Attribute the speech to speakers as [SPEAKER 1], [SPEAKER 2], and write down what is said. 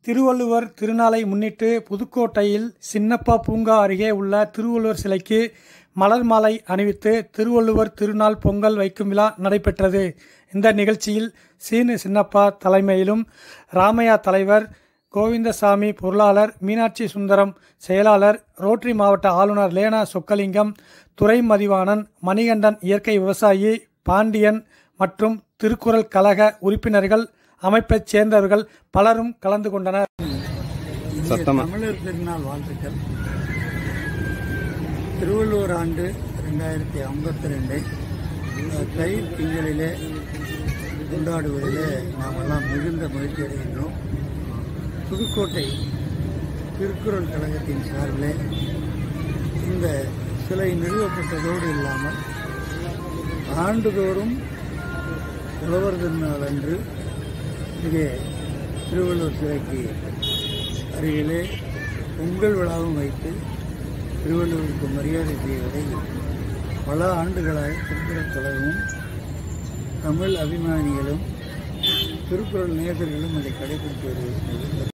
[SPEAKER 1] திருவள்ளுவர் திருநாளை முன்னிட்டு புதுக்கோட்டையில் சின்னப்பா பூங்கா அருகே உள்ள திருவள்ளுவர் சிலைக்கு மலர் மாலை அணிவித்து திருவள்ளுவர் திருநாள் பொங்கல் வைக்கும் விழா நடைபெற்றது இந்த நிகழ்ச்சியில் சீனு சின்னப்பா தலைமையிலும் ராமையா தலைவர் கோவிந்தசாமி பொருளாளர் மீனாட்சி சுந்தரம் செயலாளர் ரோட்டரி மாவட்ட ஆளுநர் லேனா சொக்கலிங்கம் துறை மதிவாணன் மணிகண்டன் இயற்கை விவசாயி பாண்டியன் மற்றும் திருக்குறள் கழக உறுப்பினர்கள் அமைப்பைச் சேர்ந்தவர்கள் பலரும் கலந்து கொண்டனர்
[SPEAKER 2] இந்திய
[SPEAKER 3] சத்தமா.
[SPEAKER 2] தமிழர் திருநாள் வாழ்த்துக்கள் திருவள்ளுவர் ஆண்டு ரெண்டாயிரத்தி ஐம்பத்தி ரெண்டை தை திங்களிலே கொண்டாடுவதிலே நாமெல்லாம் மிகுந்த மகிழ்ச்சி அடைகின்றோம் புதுக்கோட்டை திருக்குறள் கழகத்தின் சார்பிலே இந்த சிலை நிறுவப்பட்டதோடு இல்லாமல் ஆண்டுதோறும் உழவர் திருநாள் அன்று இங்கே திருவள்ளுவர் சிலைக்கு அருகிலே பொங்கல் விழாவும் வைத்து திருவள்ளுவருக்கு மரியாதை செய்வதை பல ஆண்டுகளாக திருக்குறள் கழகமும் தமிழ் அபிமானிகளும் திருக்குறள் நேசர்களும் அதை கடைபிடித்து வருகிறது